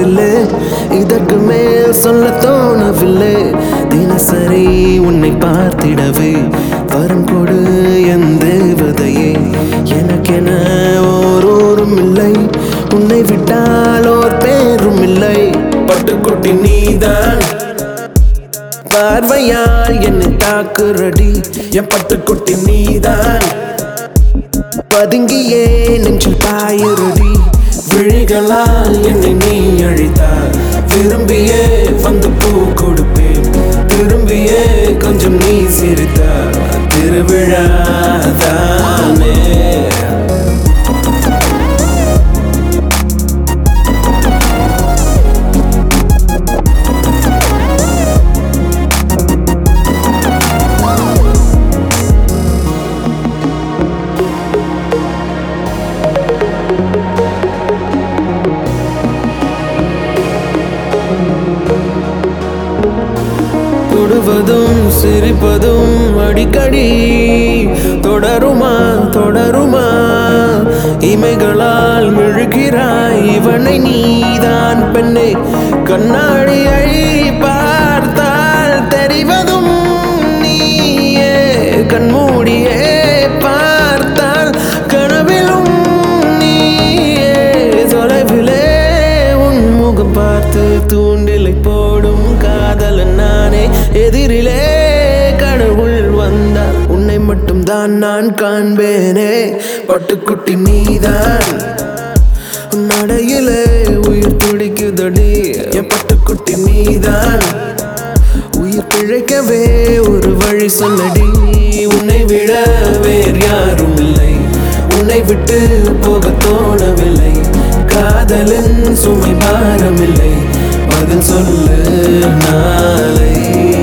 தவறில்லை இதற்கு மேல் சொல்ல தோணவில்லை தினசரி உன்னை பார்த்திடவே வரம் கொடு என் தேவதையே எனக்கென ஓரோரும் இல்லை உன்னை விட்டால் ஓர் பேரும் இல்லை பட்டுக்குட்டி நீதான் பார்வையால் என்னை தாக்குறடி என் பட்டுக்குட்டி நீதான் பதுங்கியே நெஞ்சில் பாயுறடி விழிகளால் என்னை நீ அழித்தார் விரும்பியே வந்து பூ கொடுப்பேன் திரும்பியே கொஞ்சம் நீ சிரித்தார் திருவிழா தானே தொடுவதும் சிரிப்பதும் அடிக்கடி தொடருமா தொடருமா இமைகளால் மிழுகிறாய் இவனை நீதான் பெண்ணே கண்ணாடியை பார்த்தால் தெரிவதும் நீயே கண்மூடியே பார்த்தால் கனவிலும் நீயே தொலைவிலே உன் முகம் பார்த்து தூண்டிலை போடும் காதலன் நானே எதிரிலே கடவுள் வந்தால் உன்னை மட்டும் தான் நான் காண்பேனே பட்டுக்குட்டி நீதான் உன் நடையிலே உயிர் துடிக்குதடி என் பட்டுக்குட்டி நீதான் உயிர் பிழைக்கவே ஒரு வழி சொல்லடி உன்னை விட வேறு யாரும் இல்லை உன்னை விட்டு போக தோணவில்லை காதலின் சுமை பாரமில்லை பதில் சொல்லு நாளை